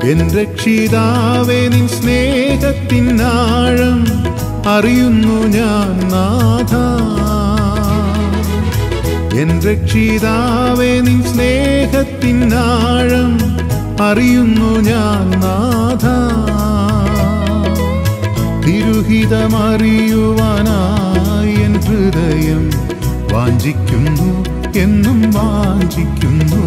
N രക്ഷിതാവേ നിൻ സ്നേഹത്തിനാഴം അറിയുന്നു ഞാൻ നാഥ എൻ രക്ഷിതാവേ നിൻ സ്നേഹത്തിനാഴം അറിയുന്നു ഞാൻ നാഥ തിരുഹിതമറിയുവാനായി എൻ ഹൃദയം വാഞ്ചിക്കുന്നു എന്നും വാഞ്ചിക്കുന്നു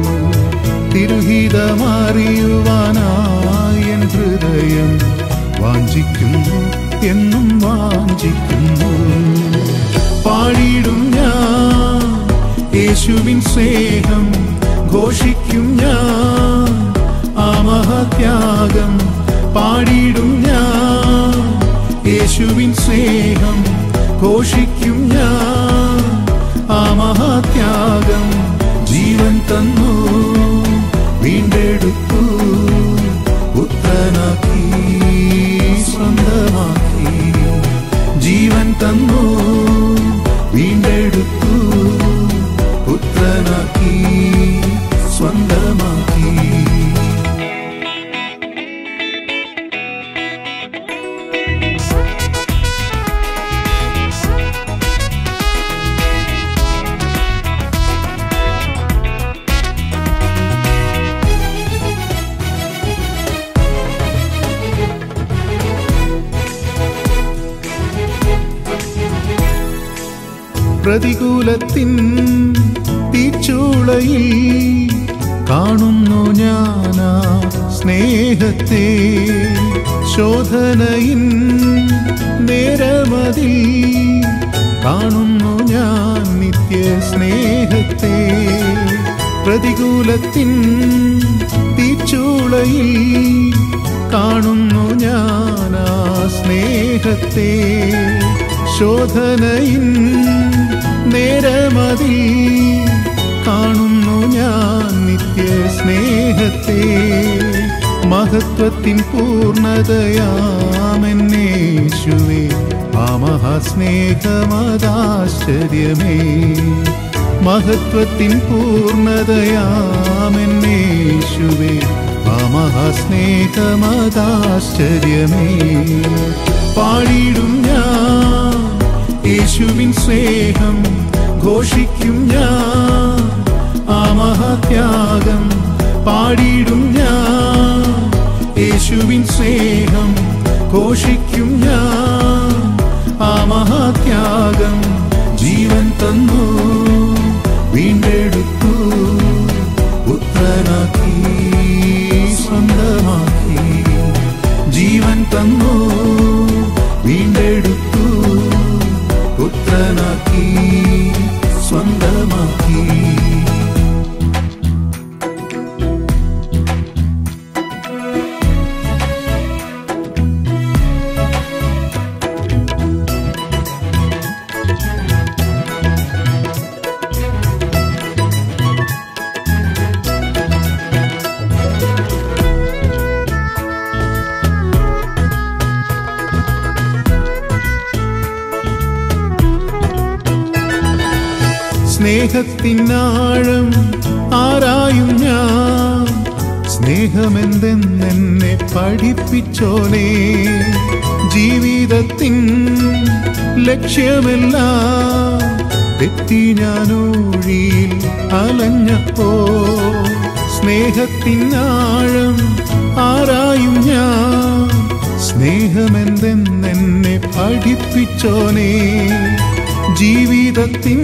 തിരുഹിതമറിയുവാനായി എൻ ഹൃദയം വാഞ്ചിക്കുന്നു എന്നും വാഞ്ചിക്കുന്നു പാടിയിടും ഞാൻ യേശുവിൻ സ്നേഹം ഘോഷിക്കും ഞാൻ ആ മഹത്യാഗം പാടിയിടും ഞാൻ യേശുവിൻ സ്നേഹം ഘോഷിക്കും ഞാൻ ആ മഹാത്യാഗം ജീവൻ തന്നു വീണ്ടെടുത്തു പുത്രനാക്കി സ്വന്തമാക്കി ജീവൻ തന്നു വീണ്ടെടുത്തു പുത്രനാക്കി സ്വന്തമാക്കി പ്രതികൂലത്തിൻ തീച്ചൂളയിൽ കാണുന്നു ഞാനാ സ്നേഹത്തെ ശോധനയിൻ നേരമതിൽ കാണുന്നു ഞാൻ നിത്യ സ്നേഹത്തെ പ്രതികൂലത്തിൻ തീച്ചൂളയിൽ കാണുന്നു ഞാനാ സ്നേഹത്തെ ശോധനയിൻ നേരമതിൽ കാണുന്നു ഞാൻ നിത്യ സ്നേഹത്തെ മഹത്വത്തിൻ പൂർണ്ണതയാമെന്നേശുവേ ആ മഹാസ്നേഹമതാശ്ചര്യമേ മഹത്വത്തിൻ പൂർണ്ണതയാമെന്നേശുവേ ആ മഹാസ്നേഹമതാശ്ചര്യമേ പാടിയിടും ഞാൻ യേശുവിൻ സ്നേഹം ഘോഷിക്കും ഞാൻ ആ മഹാത്യാഗം പാടിയിടും ഞാൻ യേശുവിൻ സ്നേഹം ഘോഷിക്കും ഞാൻ ആ മഹാത്യാഗം ജീവൻ തന്നു വീണ്ടെടുത്തു പുത്രനാക്കി സ്വന്തമാക്കി ജീവൻ തന്നു വീണ്ടെടുത്തു പുത്രനാക്കി സ്വന്തമാക്കി സ്നേഹത്തിനാഴം ആരായും ഞാൻ സ്നേഹമെന്തെന്നെ പഠിപ്പിച്ചോനേ ജീവിതത്തിൻ ലക്ഷ്യമെല്ലാം തെറ്റി ഞാനൂഴിയിൽ അലഞ്ഞപ്പോ സ്നേഹത്തിനാഴം ആരായും ഞാൻ സ്നേഹമെന്തെന്നെ പഠിപ്പിച്ചോനേ ജീവിതത്തിൻ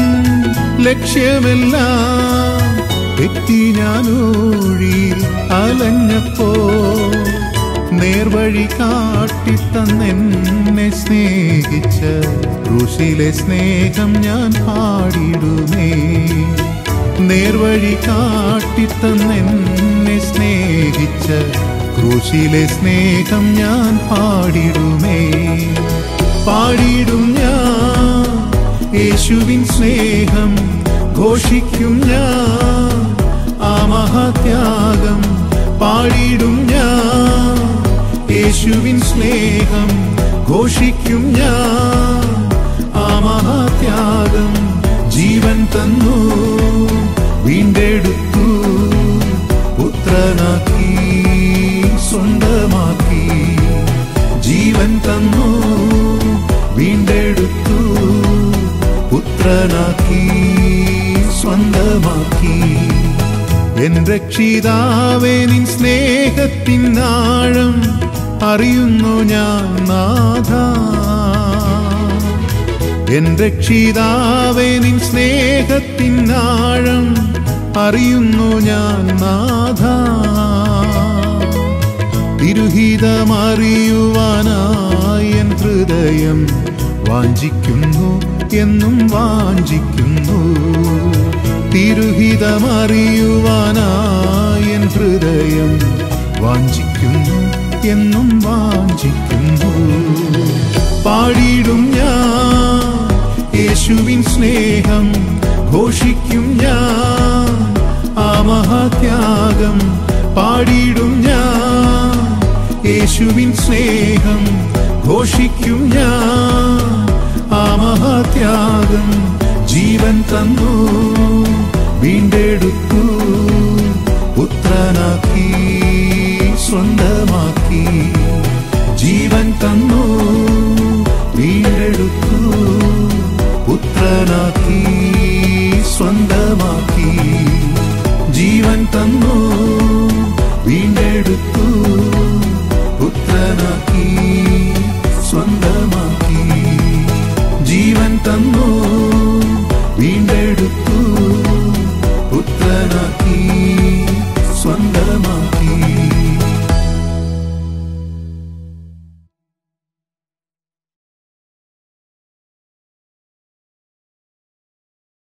ലക്ഷ്യമെല്ലാം തെറ്റി ഞാനൂഴിയിൽ അലഞ്ഞപ്പോ നേർവഴി കാട്ടിത്തന്നെന്നെ സ്നേഹിച്ച ഋഷിയിലെ സ്നേഹം ഞാൻ പാടിടുമേ നേർവഴി കാട്ടിത്തന്നെന്നെ സ്നേഹിച്ച ക്രൂശിലെ സ്നേഹം ഞാൻ പാടിടുമേ പാടിടും ഞാൻ യേശുവിൻ സ്നേഹം ഘോഷിക്കും ഞാൻ ആ മഹാത്യാഗം പാടിടും ഞാൻ യേശുവിൻ സ്നേഹം ഘോഷിക്കും ഞാൻ ആ മഹാത്യാഗം ജീവൻ തന്നു വീണ്ടെടുത്തു പുത്രനാക്കി രക്ഷിതാവേ നിൻ സ്നേഹത്തിൻ ആഴം അറിയുന്നു ഞാൻ നാഥ എൻ രക്ഷിതാവേ നിൻ സ്നേഹത്തിൻ ആഴം അറിയുന്നു ഞാൻ നാഥ തിരുഹിതമറിയുവാനായി എൻ ഹൃദയം വാഞ്ചിക്കുന്നു എന്നും വാഞ്ചിക്കുന്നു തിരുഹിതമറിയുവാനായി എൻ ഹൃദയം വാഞ്ചിക്കുന്നു എന്നും വാഞ്ചിക്കുന്നു പാടിയിടും ഞാൻ യേശുവിൻ സ്നേഹം ഘോഷിക്കും ഞാൻ ആ മഹാത്യാഗം പാടിയിടും ഞാൻ യേശുവിൻ സ്നേഹം ഘോഷിക്കും ഞാൻ ആ മഹാത്യാഗം ജീവൻ തന്നു വീണ്ടെടുത്തു പുത്രനാക്കി സ്വന്തമാക്കി ജീവൻ തന്നു വീണ്ടെടുത്തു പുത്രനാക്കി സ്വന്തമാക്കി ജീവൻ തന്നു വീണ്ടെടുത്തു പുത്രനാക്കി സ്വന്തമാക്കി ജീവൻ തന്നു